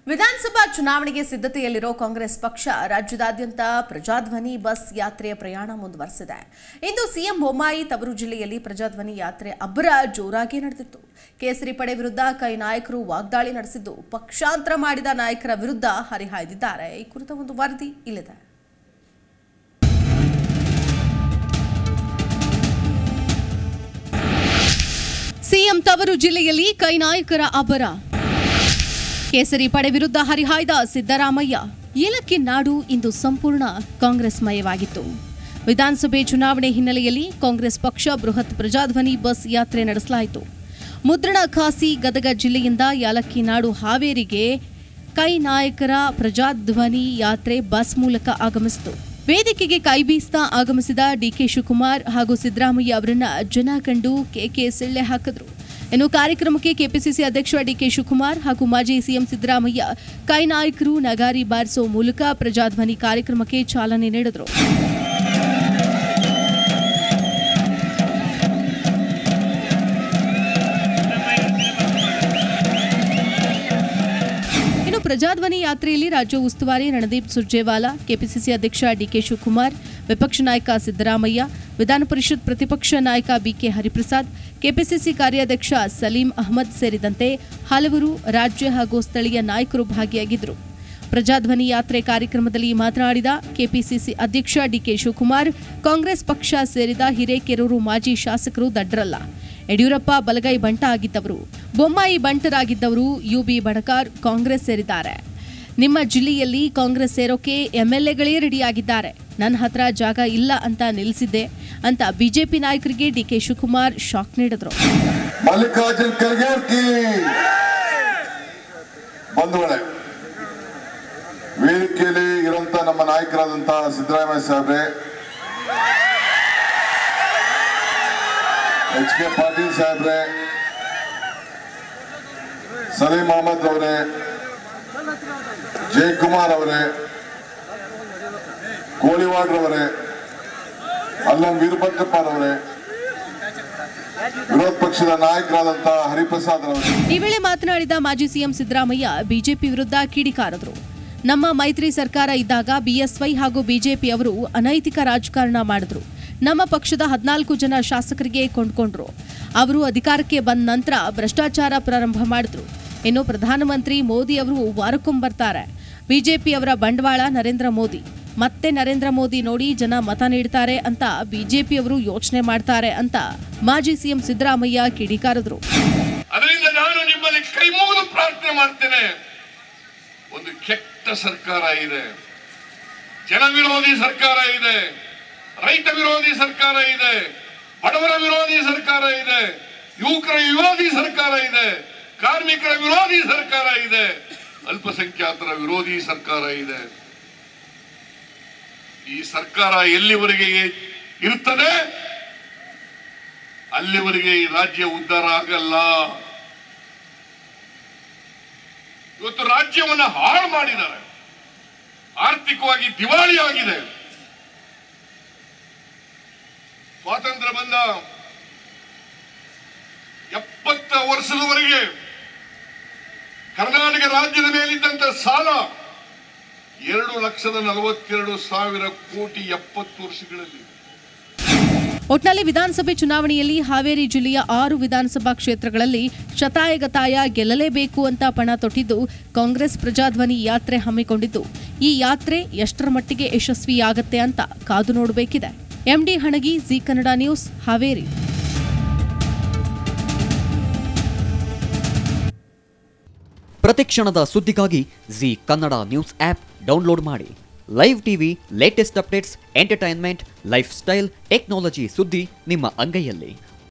ವಿಧಾನಸಭಾ ಚುನಾವಣೆಗೆ ಸಿದ್ಧತೆಯಲ್ಲಿರೋ ಕಾಂಗ್ರೆಸ್ ಪಕ್ಷ ರಾಜ್ಯದಾದ್ಯಂತ ಪ್ರಜಾಧ್ವನಿ ಬಸ್ ಯಾತ್ರೆಯ ಪ್ರಯಾಣ ಮುಂದುವರೆಸಿದೆ ಇಂದು ಸಿಎಂ ಬೊಮ್ಮಾಯಿ ತವರು ಜಿಲ್ಲೆಯಲ್ಲಿ ಪ್ರಜಾಧ್ವನಿ ಯಾತ್ರೆ ಅಬ್ಬರ ಜೋರಾಗಿ ನಡೆದಿತ್ತು ಕೇಸರಿ ಪಡೆ ವಿರುದ್ಧ ಕೈ ನಾಯಕರು ವಾಗ್ದಾಳಿ ನಡೆಸಿದ್ದು ಪಕ್ಷಾಂತರ ಮಾಡಿದ ನಾಯಕರ ವಿರುದ್ಧ ಹರಿಹಾಯ್ದಿದ್ದಾರೆ ಈ ಕುರಿತ ಒಂದು ವರದಿ ಇಲ್ಲಿದೆ ಸಿಎಂ ತವರು ಜಿಲ್ಲೆಯಲ್ಲಿ ಕೈ ನಾಯಕರ ಅಬ್ಬರ ಕೇಸರಿ ಪಡೆ ವಿರುದ್ಧ ಹರಿಹಾಯ್ದ ಸಿದ್ದರಾಮಯ್ಯ ಏಲಕ್ಕಿ ನಾಡು ಇಂದು ಸಂಪೂರ್ಣ ಕಾಂಗ್ರೆಸ್ ಮಯವಾಗಿತ್ತು ವಿಧಾನಸಭೆ ಚುನಾವಣೆ ಹಿನ್ನೆಲೆಯಲ್ಲಿ ಕಾಂಗ್ರೆಸ್ ಪಕ್ಷ ಬೃಹತ್ ಪ್ರಜಾಧ್ವನಿ ಬಸ್ ಯಾತ್ರೆ ನಡೆಸಲಾಯಿತು ಮುದ್ರಣ ಖಾಸಿ ಗದಗ ಜಿಲ್ಲೆಯಿಂದ ಯಾಲಕ್ಕಿ ನಾಡು ಹಾವೇರಿಗೆ ಕೈ ನಾಯಕರ ಪ್ರಜಾಧ್ವನಿ ಯಾತ್ರೆ ಬಸ್ ಮೂಲಕ ಆಗಮಿಸಿತು ವೇದಿಕೆಗೆ ಕೈಬೀಸ್ತಾ ಆಗಮಿಸಿದ ಡಿಕೆ ಶಿವಕುಮಾರ್ ಹಾಗೂ ಸಿದ್ದರಾಮಯ್ಯ ಅವರನ್ನ ಜನ ಕಂಡು ಕೆಕೆ ಸಿಳ್ಳೆ ಹಾಕಿದ್ರು ಇನ್ನು ಕಾರ್ಯಕ್ರಮಕ್ಕೆ ಕೆಪಿಸಿಸಿ ಅಧ್ಯಕ್ಷ ಡಿಕೆ ಶಿವಕುಮಾರ್ ಹಾಗೂ ಮಾಜಿ ಸಿಎಂ ಸಿದ್ದರಾಮಯ್ಯ ಕೈ ನಾಯಕರು ನಗಾರಿ ಬಾರಿಸೋ ಮೂಲಕ ಪ್ರಜಾಧ್ವನಿ ಕಾರ್ಯಕ್ರಮಕ್ಕೆ ಚಾಲನೆ ನೀಡಿದರು ಇನ್ನು ಪ್ರಜಾಧ್ವನಿ ಯಾತ್ರೆಯಲ್ಲಿ ರಾಜ್ಯ ಉಸ್ತುವಾರಿ ರಣದೀಪ್ ಸುರ್ಜೇವಾಲಾ ಕೆಪಿಸಿಸಿ ಅಧ್ಯಕ್ಷ ಡಿಕೆ ಶಿವಕುಮಾರ್ ವಿಪಕ್ಷ ನಾಯಕ ಸಿದ್ದರಾಮಯ್ಯ ವಿಧಾನ ಪರಿಷತ್ ಪ್ರತಿಪಕ್ಷ ನಾಯಕ ಬಿಕೆ ಹರಿಪ್ರಸಾದ್ ಕೆಪಿಸಿಸಿ ಕಾರ್ಯಾಧ್ಯಕ್ಷ ಸಲೀಂ ಅಹಮದ್ ಸೇರಿದಂತೆ ಹಲವರು ರಾಜ್ಯ ಹಾಗೂ ಸ್ಥಳೀಯ ನಾಯಕರು ಭಾಗಿಯಾಗಿದ್ದರು ಪ್ರಜಾಧ್ವನಿ ಯಾತ್ರೆ ಕಾರ್ಯಕ್ರಮದಲ್ಲಿ ಮಾತನಾಡಿದ ಕೆಪಿಸಿಸಿ ಅಧ್ಯಕ್ಷ ಡಿಕೆ ಶಿವಕುಮಾರ್ ಕಾಂಗ್ರೆಸ್ ಪಕ್ಷ ಸೇರಿದ ಹಿರೇಕೆರೂರು ಮಾಜಿ ಶಾಸಕರು ದಡ್ರಲ್ಲ ಯಡಿಯೂರಪ್ಪ ಬಲಗೈ ಬಂಟ ಆಗಿದ್ದವರು ಬೊಮ್ಮಾಯಿ ಬಂಟರಾಗಿದ್ದವರು ಯುಬಿ ಬಣಕಾರ್ ಕಾಂಗ್ರೆಸ್ ಸೇರಿದ್ದಾರೆ ನಿಮ್ಮ ಜಿಲ್ಲೆಯಲ್ಲಿ ಕಾಂಗ್ರೆಸ್ ಸೇರೋಕೆ ಎಂಎಲ್ಎಗಳೇ ರೆಡಿಯಾಗಿದ್ದಾರೆ ನನ್ನ ಹತ್ರ ಜಾಗ ಇಲ್ಲ ಅಂತ ನಿಲ್ಲಿಸಿದ್ದೆ ಅಂತ ಬಿಜೆಪಿ ನಾಯಕರಿಗೆ ಡಿಕೆ ಶಿವಕುಮಾರ್ ಶಾಕ್ ನೀಡಿದ್ರು ಮಲ್ಲಿಕಾರ್ಜುನ್ ಖರ್ಗೆ ಕಿ ಬಂಧುಗಳೇ ವೇದಿಕೆಯಲ್ಲಿ ಇರುವಂತ ನಮ್ಮ ನಾಯಕರಾದಂತಹ ಸಿದ್ದರಾಮಯ್ಯ ಸಾಹೇಬ್ರೆ ಎಚ್ ಕೆ ಪಾಟೀಲ್ ಸಾಹೇಬ್ರೆ ಸಲೀಂ ಅಹಮದ್ ಅವರೇ ಜಯಕುಮಾರ್ ಅವರೇ ಕೋಳಿವಾಡ್ರವರೇ ಅಲ್ಲಂ ವೀರಭದ್ರಪ್ಪರವರೇ ವಿರೋಧ ಪಕ್ಷದ ನಾಯಕರಾದಂತಹ ಹರಿಪ್ರಸಾದ್ ರವರು ಈ ವೇಳೆ ಮಾತನಾಡಿದ ಮಾಜಿ ಸಿಎಂ ಸಿದ್ದರಾಮಯ್ಯ ಬಿಜೆಪಿ ವಿರುದ್ಧ ಕಿಡಿಕಾರದರು ನಮ್ಮ ಮೈತ್ರಿ ಸರ್ಕಾರ ಇದ್ದಾಗ ಬಿಎಸ್ವೈ ಹಾಗೂ ಬಿಜೆಪಿ ಅವರು ಅನೈತಿಕ ರಾಜಕಾರಣ ಮಾಡಿದ್ರು ನಮ್ಮ ಪಕ್ಷದ ಹದಿನಾಲ್ಕು ಜನ ಶಾಸಕರಿಗೆ ಕೊಂಡ್ಕೊಂಡ್ರು ಅವರು ಅಧಿಕಾರಕ್ಕೆ ಬಂದ ನಂತರ ಭ್ರಷ್ಟಾಚಾರ ಪ್ರಾರಂಭ ಮಾಡಿದ್ರು ಇನ್ನು ಪ್ರಧಾನಮಂತ್ರಿ ಮೋದಿ ಅವರು ವಾರಕ್ಕೊಂಬರ್ತಾರೆ ಬಿಜೆಪಿ ಅವರ ಬಂಡವಾಳ ನರೇಂದ್ರ ಮೋದಿ ಮತ್ತೆ ನರೇಂದ್ರ ಮೋದಿ ನೋಡಿ ಜನ ಮತ ನೀಡ್ತಾರೆ ಅಂತ ಬಿಜೆಪಿಯವರು ಯೋಚನೆ ಮಾಡ್ತಾರೆ ಅಂತ ಮಾಜಿ ಸಿಎಂ ಸಿದ್ದರಾಮಯ್ಯ ಕಿಡಿಕಾರದ್ರು ಅದರಿಂದ ನಾನು ನಿಮ್ಮಲ್ಲಿ ಕೈ ಮುಗಿದು ಪ್ರಾರ್ಥನೆ ಮಾಡ್ತೇನೆ ಒಂದು ಕೆಟ್ಟ ಸರ್ಕಾರ ಇದೆ ಜನ ವಿರೋಧಿ ಸರ್ಕಾರ ಇದೆ ರೈತ ವಿರೋಧಿ ಸರ್ಕಾರ ಇದೆ ಬಡವರ ವಿರೋಧಿ ಸರ್ಕಾರ ಇದೆ ಯುವಕರ ವಿರೋಧಿ ಸರ್ಕಾರ ಇದೆ ಕಾರ್ಮಿಕರ ವಿರೋಧಿ ಸರ್ಕಾರ ಇದೆ ಅಲ್ಪಸಂಖ್ಯಾತರ ವಿರೋಧಿ ಸರ್ಕಾರ ಇದೆ ಈ ಸರ್ಕಾರ ಎಲ್ಲಿವರೆಗೆ ಇರುತ್ತದೆ ಅಲ್ಲಿವರೆಗೆ ಈ ರಾಜ್ಯ ಉದ್ಧಾರ ಆಗಲ್ಲ ಇವತ್ತು ರಾಜ್ಯವನ್ನು ಹಾಳು ಮಾಡಿದ್ದಾರೆ ಆರ್ಥಿಕವಾಗಿ ದಿವಾಳಿ ಆಗಿದೆ ಸ್ವಾತಂತ್ರ್ಯ ಬಂದ ಎಪ್ಪತ್ತ ವರ್ಷದವರೆಗೆ ಕರ್ನಾಟಕ ರಾಜ್ಯದ ಮೇಲಿದ್ದಂತ ಸಾಲ ಎರಡು ಲಕ್ಷದ ನಲವತ್ತೆರಡು ಸಾವಿರ ಕೋಟಿ ಎಪ್ಪತ್ತು ವರ್ಷಗಳಲ್ಲಿ ಒಟ್ನಲ್ಲಿ ವಿಧಾನಸಭೆ ಚುನಾವಣೆಯಲ್ಲಿ ಹಾವೇರಿ ಜಿಲ್ಲೆಯ ಆರು ವಿಧಾನಸಭಾ ಕ್ಷೇತ್ರಗಳಲ್ಲಿ ಶತಾಯಗತಾಯ ಗೆಲ್ಲಲೇಬೇಕು ಅಂತ ಪಣ ತೊಟ್ಟಿದ್ದು ಕಾಂಗ್ರೆಸ್ ಪ್ರಜಾಧ್ವನಿ ಯಾತ್ರೆ ಹಮ್ಮಿಕೊಂಡಿದ್ದು ಈ ಯಾತ್ರೆ ಎಷ್ಟರ ಮಟ್ಟಿಗೆ ಯಶಸ್ವಿಯಾಗತ್ತೆ ಅಂತ ಕಾದು ನೋಡಬೇಕಿದೆ ಎಂಡಿ ಹಣಗಿ ಜಿ ಕನ್ನಡ ನ್ಯೂಸ್ ಹಾವೇರಿ ಪ್ರತಿಕ್ಷಣದ ಸುದ್ದಿಗಾಗಿ Zee Kannada news app download ಮಾಡಿ live TV latest updates entertainment lifestyle technology ಸುದ್ದಿ ನಿಮ್ಮ ಅಂಗೈಯಲ್ಲಿ